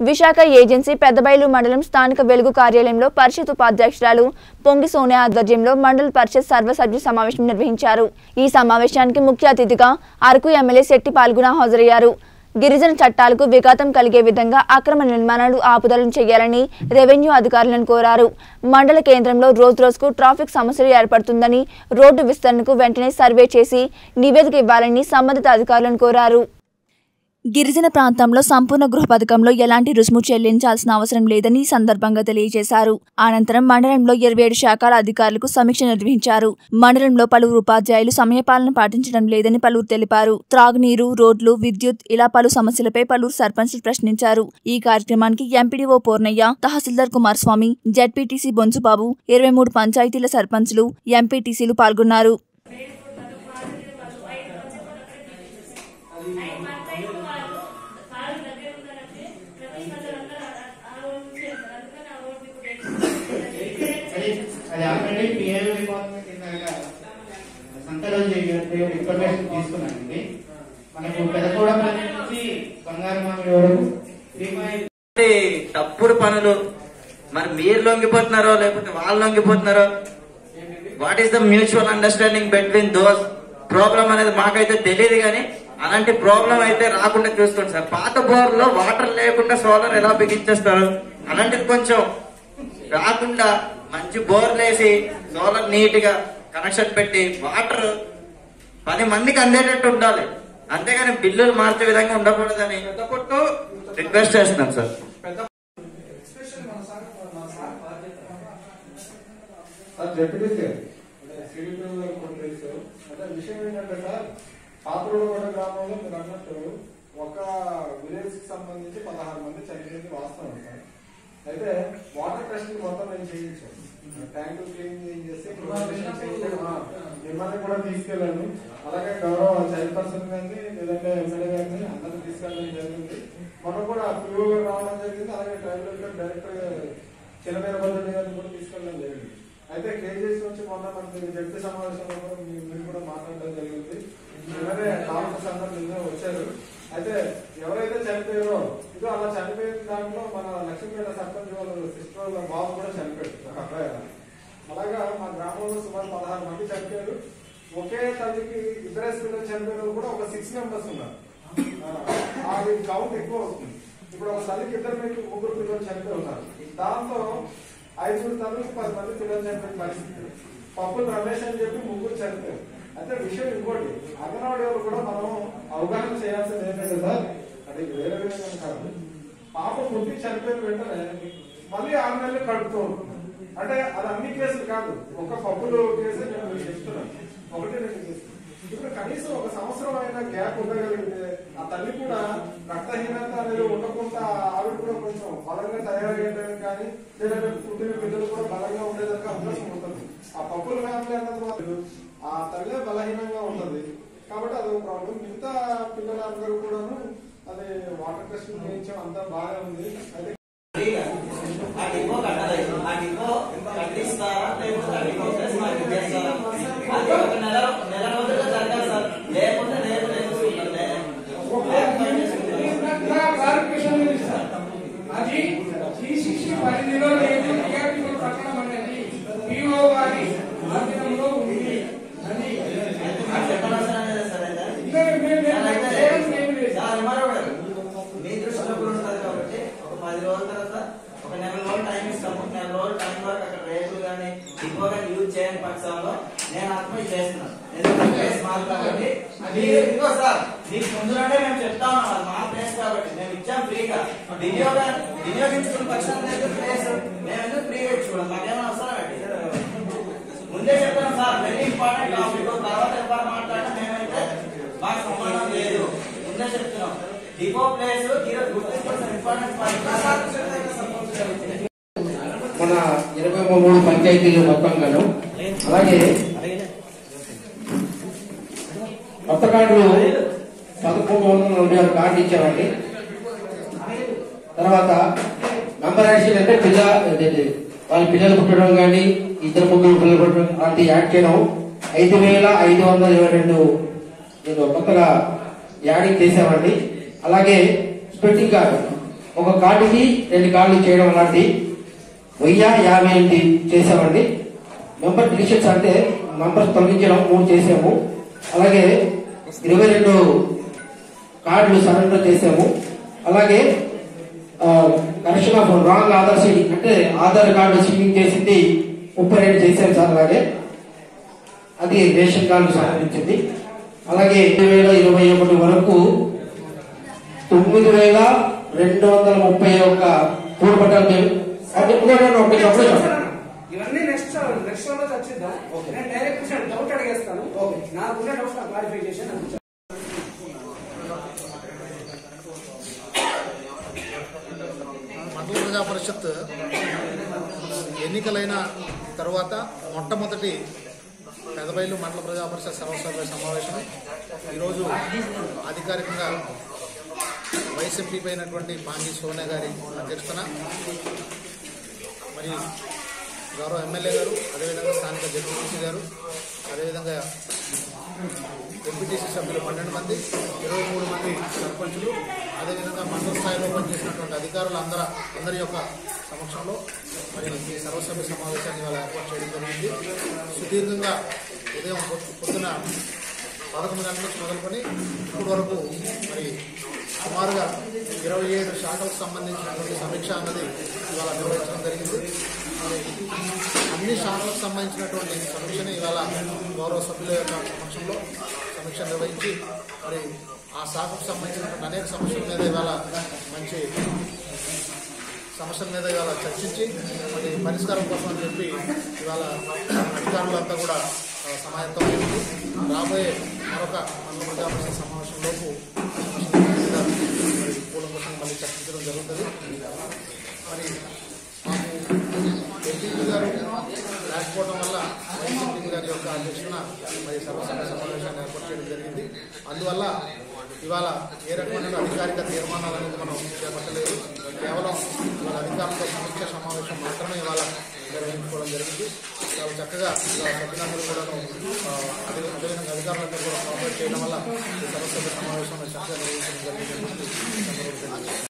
Visakha agency పెద్దబయలు మండలం స్థానిక వెలుగు కార్యాలయంలో పరిషత్ ఉపాధ్యక్షురాలు పొంగి సోనియా ఆధ్వర్యంలో మండల పరిషత్ సర్వసభ్య సమావేశం నిర్వహించారు ఈ సమావేశానికి ముఖ్య అతిథిగా అరకు ఎమ్మెల్యే శెట్టి పాల్గొన హాజరయ్యారు గిరిజన చట్టాలకు విఘాతం కలిగే విధంగా అక్రమ నిర్మాణాలు ఆపుదలను చేయాలని రెవెన్యూ అధికారులను కోరారు మండల కేంద్రంలో రోజు రోజుకు ట్రాఫిక్ సమస్యలు ఏర్పడుతుందని రోడ్డు విస్తరణకు వెంటనే సర్వే చేసి నివేదిక ఇవ్వాలని సంబంధిత అధికారులను కోరారు గిరిజన ప్రాంతంలో సంపూర్ణ గృహ పథకంలో ఎలాంటి రుసుము చెల్లించాల్సిన అవసరం లేదని ఈ సందర్భంగా తెలియజేశారు అనంతరం మండలంలో ఇరవై ఏడు శాఖల అధికారులకు సమీక్ష నిర్వహించారు మండలంలో పలువురు ఉపాధ్యాయులు సమయపాలన పాటించడం లేదని పలువురు తెలిపారు త్రాగునీరు రోడ్లు విద్యుత్ ఇలా పలు సమస్యలపై పలువురు సర్పంచ్లు ప్రశ్నించారు ఈ కార్యక్రమానికి ఎంపీడీఓ పూర్ణయ్య తహసీల్దార్ కుమారస్వామి జడ్పీటీసీ బొంసుబాబు ఇరవై మూడు పంచాయతీల సర్పంచ్లు ఎంపీటీసీలు పాల్గొన్నారు అది ఆల్రెడీ పిఎల్ డిపార్ట్మెంట్ ఇందాక సంతకం చేయడానికి ఇన్ఫర్మేషన్ తీసుకున్నానండి మనకు పెదకూడపల్లి నుంచి బంగారు మామిడి వరకు త్రీ పాయింట్ అంటే తప్పుడు పనులు మరి మీరు లొంగిపోతున్నారో లేకపోతే వాళ్ళు లొంగిపోతున్నారో what is the mutual understanding between those problem అనేది మాకైతే తెలియదు కానీ అలాంటి ప్రాబ్లం అయితే రాకుండా చూసుకోండి సార్ పాత బోర్ లో వాటర్ లేకుండా సోలార్ ఎలా బిగించేస్తారు అలాంటిది కొంచెం రాకుండా మంచి బోర్లు వేసి సోలార్ నీట్ గా కనెక్షన్ పెట్టి వాటర్ పది మందికి అందేటట్టు ఉండాలి అంతేగాని బిల్లులు మార్చే విధంగా ఉండకూడదని కొట్టు రిక్వెస్ట్ చేస్తున్నాం సార్ సార్ జడ్పీటీసీ గారు సివిల్ గారు కూడా తెలుసు అంటే విషయం ఏంటంటే సార్ పాత్రోడగూడ గ్రామంలో మీరు అన్నట్టు ఒక విలేజ్ కి సంబంధించి పదహారు మంది చనిపోయింది వాస్తవం సార్ అయితే వాటర్ టెస్టింగ్ మొత్తం నేను చేయించాను ట్యాంకులు క్లీన్ చేసి క్లోరినేషన్ చేయించాను. ఆ, మిమ్మల్ని కూడా తీసుకెళ్ళాను అలాగే గౌరవ చైర్పర్సన్ గారిని లేదంటే ఎమ్మెల్యే గారిని అందరిని తీసుకెళ్ళడం జరిగింది మనం కూడా పిఓ గారు రావడం జరిగింది అలాగే ట్రైబల్ డైరెక్టర్ చిన్నమేర భద్రుడి గారిని కూడా తీసుకెళ్ళడం జరిగింది అయితే కేజీఎస్ నుంచి మొన్న మనకి జడ్పీ సమావేశంలో కూడా మీ- మీరు కూడా మాట్లాడడం జరిగింది నిన్ననే డాక్టర్స్ అందరూ నిన్నే వచ్చారు అయితే ఎవరైతే చనిపోయారో ఇదో అలా చనిపోయిన దాంట్లో మన లక్ష్మీపేట సర్పంచ్ వాళ్ళ సిస్టర్ వాళ్ళ బాబు కూడా చనిపోయాడు ఒక అబ్బాయి అలా. అలాగా మా గ్రామంలో సుమారు పదహారు మంది చనిపోయారు ఒకే తల్లికి ఇద్దరే పిల్లలు చనిపోయిన వాళ్ళు కూడా ఒక సిక్స్ మెంబర్స్ ఉన్నారు ఆ, అది కౌంట్ ఎక్కువ అవుతుంది ఇప్పుడు ఒక తల్లికి ఇద్దరు మీకు ముగ్గురు పిల్లలు చనిపోయి ఉన్నారు దాంతో ఐదుగురు తల్లికి పది మంది పిల్లలు చనిపోయిన పరిస్థితి పప్పులు రమేష్ అని చెప్పి ముగ్గురు చనిపోయారు అయితే విషయం ఇంకోటి అంగన్వాడీ వాళ్ళు కూడా మనం అవగాహన చేయాల్సింది ఏంటంటే సార్ అది వేరే విధంగా కాదు పాప పుట్టి చనిపోయిన వెంటనే మళ్ళీ ఆరు నెలలు కడుపుతూ ఉంటుంది అంటే అది అన్ని కేసులు కాదు ఒక పప్పులు కేసు నేను మీకు చెప్తున్నాను ఒకటి రెండు కేసులు ఇప్పుడు కనీసం ఒక సంవత్సరం అయినా గ్యాప్ ఉండగలిగితే ఆ తల్లి కూడా రక్తహీనత అనేది ఉండకుండా ఆవిడ కూడా కొంచెం బలంగా తయారయ్యేదని కానీ లేదంటే పుట్టిన బిడ్డలు కూడా బలంగా ఉండేదానికి అవకాశం ఉంటుంది ఆ పప్పుల ఫ్యామిలీ అన్నది వాళ్ళు ఆ తల్లి బలహీనంగా ఉంటుంది కాబట్టి అది ఒక ప్రాబ్లం మిగతా పిల్లలందరూ కూడాను అది వాటర్ టెస్ట్ చేయించడం అంతా బాగా ఉంది అయితే ఆ డిపో కట్టలేదు ఆ డిపో కట్టిస్తారా లేకపోతే ఆ డిపో ప్లేస్ మాకు ఇచ్చేస్తారా అది ఒక నెల నెల రోజుల్లో జరగాలి సార్ లేకుంటే రేపు రేపు క్లారిఫికేషన్ ఇస్తారు అది జీసీసీ పరిధిలో లేదు టీఆర్టీఓ ప్రకటన అనేది పిఓ గారి ఆధీనంలో ఉంది అని చెప్పనవసరం లేదు సార్ అయితే మేము- మేము- మేము అలాగే చేయాల్సింది ఏమీ లేదు. సార్ మరొకటి, మీ దృష్టిలో కూడా ఉంటుంది కాబట్టి ఒక పది రోజుల తర్వాత ఒక నెల రోజులు టైం ఇస్తాము నెల రోజులు టైం వరకు అక్కడ రేట్లు కానీ డిపో కానీ యూజ్ చేయని పక్షంలో నేను ఆత్మహత్య చేస్తున్నాను ఎందుకంటే ప్లేస్ మాది కాబట్టి మీరు ఇదిగో సార్ మీకు ముందులోనే మేము చెప్తా ఉన్నాం అది మా ప్లేస్ కాబట్టి మేము ఇచ్చాం ఫ్రీగా వినియోగ వినియోగించుకున్న పక్షాన దగ్గర ప్లేస్ మేము ఎందుకు ఫ్రీగా ఇచ్చుకోవడం మాకేమైనా అవసరం అండి ముందే చెప్తాను సార్ వెరీ ఇంపార్టెంట్ టాపిక్ తర్వాత ఎవరు మాట్లాడినా మేమైతే మాకు సంబంధం లేదు ముందే చెప్తున్నాం డిపో ప్లేస్ ఈరోజు గుర్తించాల్సిన ఇంపార్టెంట్ మన ఇరవై మూడు పంచాయతీలు మొత్తంగాను అలాగే కొత్త కార్డులు పదకొండు వందల నలభై ఆరు కార్డు ఇచ్చామండి తర్వాత నంబర్ యాక్షన్ అంటే పిల్ల అదేంటి, వాళ్ళ పిల్లలు పుట్టడం కానీ ఇద్దరు ముగ్గురు పిల్లలు పుట్టడం అలాంటి యాడ్ చేయడం ఐదు వేల ఐదు వందల ఇరవై రెండు నేను కొత్తగా యాడింగ్ చేసామండి అలాగే స్పెట్టింగ్ కార్డు ఒక కార్డుకి రెండు కార్డులు చేయడం అలాంటి వెయ్యి యాభై ఎనిమిది చేసామండి మెంబర్ డిలిషన్స్ అంటే మెంబర్స్ తొలగించడం మూడు చేసాము అలాగే ఇరవై రెండు కార్డులు సరెండర్ చేసాము అలాగే correction of wrong Aadhaar seeding అంటే ఆధార్ కార్డు సీడింగ్ చేసింది ముప్పై రెండు చేశాం సార్ అలాగే అది రేషన్ కార్డు సంబంధించింది అలాగే రెండు వేల ఇరవై ఒకటి వరకు తొమ్మిది వేల రెండు వందల ముప్పై ఒక్క మూడు పట్టాలు మేము అది ఒకటి ఒకటి ఒకటి చెప్పండి. ఇవన్నీ నెక్స్ట్ నెక్స్ట్ లో చర్చిద్దాం నేను డైరెక్ట్ డౌట్ అడిగేస్తాను నాకున్న డౌట్ క్లారిఫై చేసి మండల ప్రజా పరిషత్ ఎన్నికలైన తర్వాత మొట్టమొదటి పెదబైలు మండల ప్రజా పరిషత్ సర్వసభ్య సమావేశం ఈరోజు అధికారికంగా వైఎస్ఎంపీ అయినటువంటి పాంగి సోనియా గారి అధ్యక్షతన మరి గౌరవ ఎమ్మెల్యే గారు అదేవిధంగా స్థానిక జడ్పీటీసీ గారు అదేవిధంగా ఎంపీటీసీ సభ్యులు పన్నెండు మంది ఇరవై మూడు మంది సర్పంచులు అదేవిధంగా మండల స్థాయిలో పనిచేసినటువంటి అధికారులు అందర అందరి యొక్క సమక్షంలో మరి ఈ సర్వసభ్య సమావేశాన్ని ఇవాళ ఏర్పాటు చేయడం జరిగింది సుదీర్ఘంగా ఉదయం పొద్దు- పొద్దున పదకొండు గంటల నుంచి మొదలుకొని ఇప్పటి వరకు మరి సుమారుగా ఇరవై ఏడు శాఖలకు సంబంధించినటువంటి సమీక్ష అన్నది ఇవాళ నిర్వహించడం జరిగింది మరి అన్ని శాఖలకు సంబంధించినటువంటి సమీక్షని ఇవాళ గౌరవ సభ్యుల యొక్క సమక్షంలో సమీక్ష నిర్వహించి మరి ఆ శాఖకు సంబంధించినటువంటి అనేక సమస్యల మీద ఇవాళ మంచి సమస్యల మీద ఇవాళ చర్చించి మరి పరిష్కారం కోసం అని చెప్పి ఇవాళ అధికారులంతా కూడా ఆ, సమాయత్తం అయింది రాబోయే మరొక మండల ప్రజాపరిషత్ సమావేశంలోపు సమస్యల మీద మరి కూలంకషంగా మళ్ళీ చర్చించడం జరుగుతుంది మరి మాకు ఎంపీ గారు లేకపోవడం వల్ల వైఎస్ఎంపీ గారి యొక్క అధ్యక్షున మరి సర్వసభ్య సమావేశాన్ని ఏర్పాటు చేయడం జరిగింది అందువల్ల ఇవాళ ఏ రకమైన అధికారిక తీర్మానాలు అనేది మనం చేపట్టలేదు కేవలం ఇవాళ అధికారులతో సమీక్ష సమావేశం మాత్రమే ఇవాళ నిర్వహించుకోవడం జరిగింది చాలా చక్కగా ఇవాళ సభ్యులందరూ కూడా అదే అదేవిధంగా అధికారులందరూ కూడా కోఆపరేట్ చేయడం వల్ల ఈ సర్వసభ్య సమావేశంలో చక్కగా నిర్వహించడం జరిగింది